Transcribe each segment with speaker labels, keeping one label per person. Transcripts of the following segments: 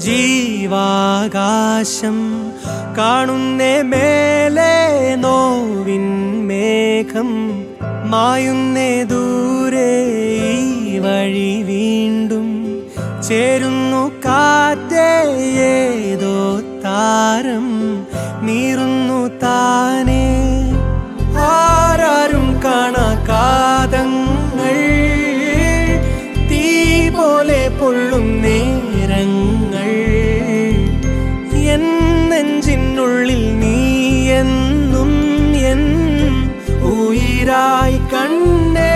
Speaker 1: ജീവാകാശം കാണുന്നേ മേലെ നോവിൻ മേഘം മായുന്നേ ദൂരെ ഈ വഴി വീണ്ടും ചേരുന്നു കാറ്റേ ഏതോ താരം നീറുന്നു താനേ ആരാരും കാണാകാതങ്ങൾ തീ പോലെ പൊള്ളും നേരങ്ങൾ എൻ നെഞ്ചിനുള്ളിൽ നീ എന്നും എൻ ഉയിരായി കണ്ടേ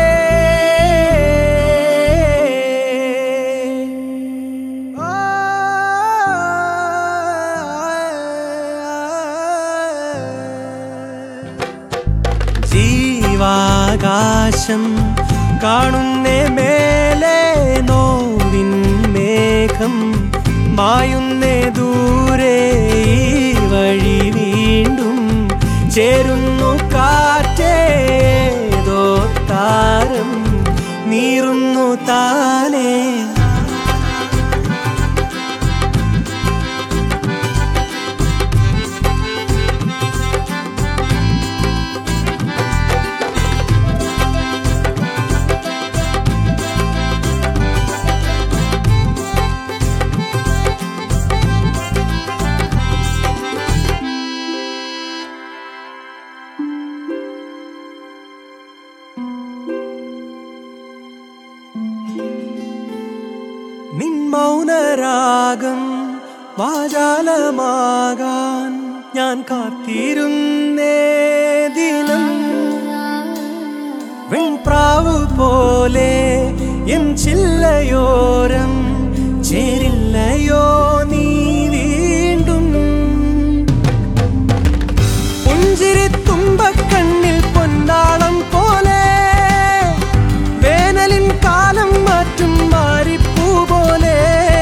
Speaker 1: ജീവാകാശം കാണുന്നേ മേലെ നോവിൻ മേഘം മായുന്നേ ദൂരെ ഈ വഴി വീണ്ടും ചേരുന്നു കാറ്റേതോ താരം നീറുന്നു താനേ നിൻ മൗനരാഗം വാചാലമാകാൻ ഞാൻ കാത്തിരുന്നേ ദിനം വെൺപ്രാവ് പോലെ എൻ ചില്ലയോരം ചേരില്ലയോ നീ വീണ്ടും പുഞ്ചിരി തുമ്പക്കണ്ണിൽ പൊന്നാളം പോലെ വേനലിൻ കാലം മാറ്റും മാറിപ്പൂ പോലെ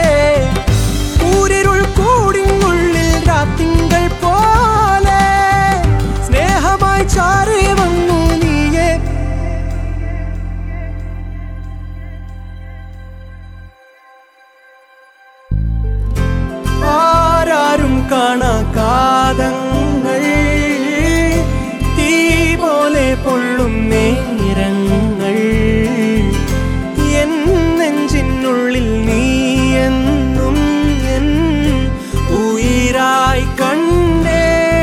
Speaker 1: ഊരിരുൾ കൂടിനുള്ളിൽ രാത്തിങ്കൾ പോലെ സ്നേഹമായി ചാറി വന്നു നീയെ ആരാരും കാണാകാതങ്ങൾ തീ പോലെ പൊള്ളും നേരങ്ങൾ എൻ നെഞ്ചിനുള്ളിൽ നീ എന്നും എൻ ഉയിരായി കണ്ടേ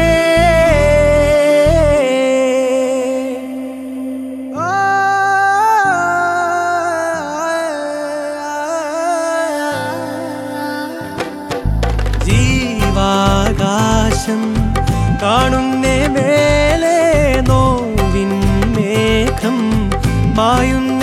Speaker 1: ജീവാകാശം കാണുന്നേ മേലെ നോവിൻ മേഘം മായുന്ന